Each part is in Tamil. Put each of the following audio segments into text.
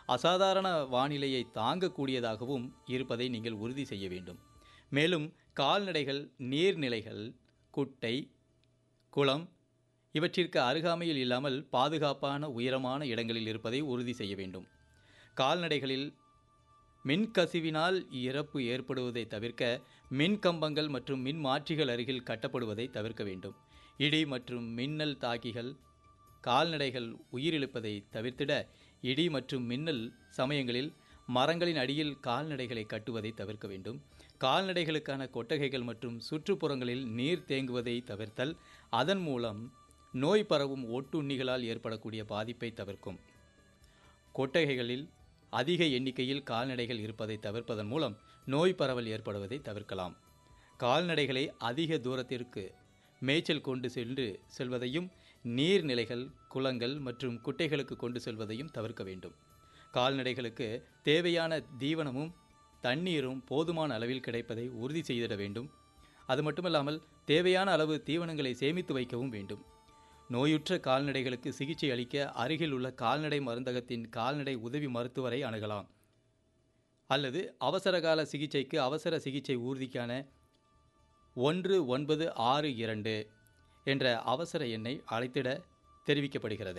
அசாதாரண வானிலையை தாங்கக்கூடியதாகவும் இருப்பதை நீங்கள் உறுதி செய்ய வேண்டும் மேலும் கால்நடைகள் நீர்நிலைகள் குட்டை குளம் இவற்றிற்கு அருகாமையில் இல்லாமல் பாதுகாப்பான உயரமான இடங்களில் இருப்பதை உறுதி செய்ய வேண்டும் கால்நடைகளில் மின்கசிவினால் இறப்பு ஏற்படுவதை தவிர்க்க மின் கம்பங்கள் மற்றும் மின் மாற்றிகள் அருகில் கட்டப்படுவதை தவிர்க்க வேண்டும் இடி மற்றும் மின்னல் தாக்கிகள் கால்நடைகள் உயிரிழப்பதை தவிர்த்திட இடி மற்றும் மின்னல் சமயங்களில் மரங்களின் அடியில் கால்நடைகளை கட்டுவதை தவிர்க்க வேண்டும் கால்நடைகளுக்கான கொட்டகைகள் மற்றும் சுற்றுப்புறங்களில் நீர் தேங்குவதை தவிர்த்தல் அதன் மூலம் நோய் பரவும் ஒட்டுண்ணிகளால் ஏற்படக்கூடிய பாதிப்பை தவிர்க்கும் கொட்டகைகளில் அதிக எண்ணிக்கையில் கால்நடைகள் இருப்பதை தவிர்ப்பதன் மூலம் நோய் பரவல் ஏற்படுவதை தவிர்க்கலாம் கால்நடைகளை அதிக தூரத்திற்கு மேய்ச்சல் கொண்டு சென்று செல்வதையும் நீர்நிலைகள் குளங்கள் மற்றும் குட்டைகளுக்கு கொண்டு செல்வதையும் தவிர்க்க வேண்டும் கால்நடைகளுக்கு தேவையான தீவனமும் தண்ணீரும் போதுமான அளவில் கிடைப்பதை உறுதி செய்திட வேண்டும் அது மட்டுமல்லாமல் தேவையான அளவு தீவனங்களை சேமித்து வைக்கவும் வேண்டும் நோயுற்ற கால்நடைகளுக்கு சிகிச்சை அளிக்க அருகில் உள்ள கால்நடை மருந்தகத்தின் கால்நடை உதவி மருத்துவரை அணுகலாம் அல்லது அவசரகால சிகிச்சைக்கு அவசர சிகிச்சை ஊர்திக்கான ஒன்று ஒன்பது ஆறு இரண்டு என்ற அவசர எண்ணை அழைத்திட தெரிவிக்கப்படுகிறது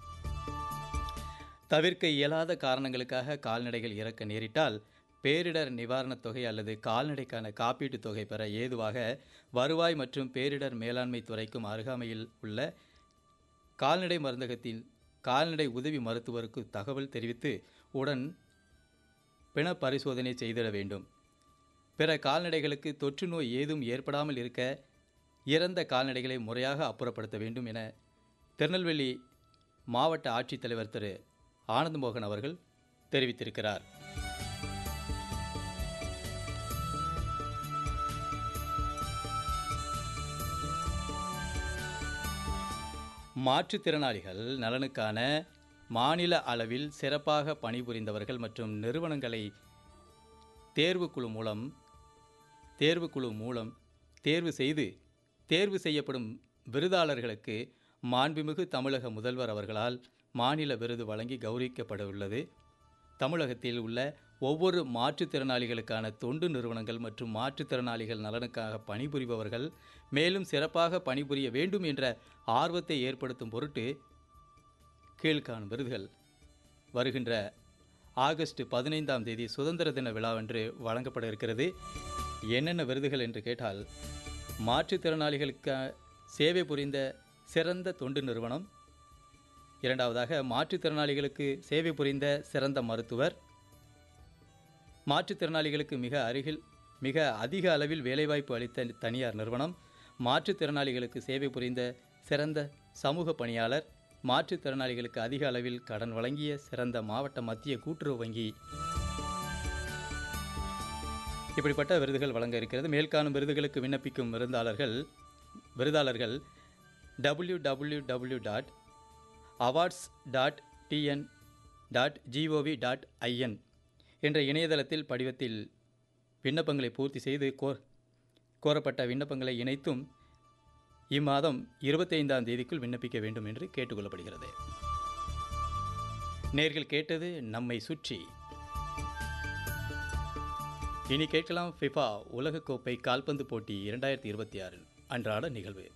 தவிர்க்க இயலாத காரணங்களுக்காக கால்நடைகள் இறக்க நேரிட்டால் பேரிடர் நிவாரணத் தொகை அல்லது கால்நடைக்கான காப்பீட்டுத் தொகை பெற ஏதுவாக வருவாய் மற்றும் பேரிடர் மேலாண்மை துறைக்கும் அருகாமையில் உள்ள கால்நடை மருந்தகத்தில் கால்நடை உதவி மருத்துவருக்கு தகவல் தெரிவித்து உடன் பிண பரிசோதனை செய்திட வேண்டும் பிற கால்நடைகளுக்கு தொற்று நோய் ஏதும் ஏற்படாமல் இருக்க இறந்த கால்நடைகளை முறையாக அப்புறப்படுத்த வேண்டும் என திருநெல்வேலி மாவட்ட ஆட்சித்தலைவர் திரு ஆனந்தமோகன் அவர்கள் தெரிவித்திருக்கிறார் மாற்றுத்திறனாளிகள் நலனுக்கான மாநில அளவில் சிறப்பாக பணிபுரிந்தவர்கள் மற்றும் நிறுவனங்களை தேர்வுக்குழு மூலம் தேர்வுக்குழு மூலம் தேர்வு செய்து தேர்வு செய்யப்படும் விருதாளர்களுக்கு மாண்புமிகு தமிழக முதல்வர் அவர்களால் மாநில விருது வழங்கி கௌரவிக்கப்பட உள்ளது தமிழகத்தில் உள்ள ஒவ்வொரு மாற்றுத்திறனாளிகளுக்கான தொண்டு நிறுவனங்கள் மற்றும் மாற்றுத்திறனாளிகள் நலனுக்காக பணிபுரிபவர்கள் மேலும் சிறப்பாக பணிபுரிய வேண்டும் என்ற ஆர்வத்தை ஏற்படுத்தும் பொருட்டு கீழ்காணும் விருதுகள் வருகின்ற ஆகஸ்ட் பதினைந்தாம் தேதி சுதந்திர தின விழாவன்று வழங்கப்பட இருக்கிறது என்னென்ன விருதுகள் என்று கேட்டால் மாற்றுத்திறனாளிகளுக்கு சேவை புரிந்த சிறந்த தொண்டு நிறுவனம் இரண்டாவதாக மாற்றுத்திறனாளிகளுக்கு சேவை புரிந்த சிறந்த மருத்துவர் மாற்றுத்திறனாளிகளுக்கு மிக அருகில் மிக அதிக அளவில் வேலைவாய்ப்பு அளித்த தனியார் நிறுவனம் மாற்றுத்திறனாளிகளுக்கு சேவை புரிந்த சிறந்த சமூக பணியாளர் மாற்றுத்திறனாளிகளுக்கு அதிக அளவில் கடன் வழங்கிய சிறந்த மாவட்ட மத்திய கூட்டுறவு வங்கி இப்படிப்பட்ட விருதுகள் வழங்க இருக்கிறது மேல்காணும் விருதுகளுக்கு விண்ணப்பிக்கும் விருந்தாளர்கள் விருதாளர்கள் W W W dot awards dot TN dot GOV dot IN என்ற இணையதளத்தில் படிவத்தில் விண்ணப்பங்களை பூர்த்தி செய்து கோர் கோரப்பட்ட விண்ணப்பங்களை இணைத்தும் இம்மாதம் இருபத்தைந்தாம் தேதிக்குள் விண்ணப்பிக்க வேண்டும் என்று கேட்டுக்கொள்ளப்படுகிறது நேர்கள் கேட்டது நம்மை சுற்றி இனி கேட்கலாம் ஃபிஃபா உலகக்கோப்பை கால்பந்து போட்டி இரண்டாயிரத்தி இருபத்தி ஆறு அன்றாட நிகழ்வு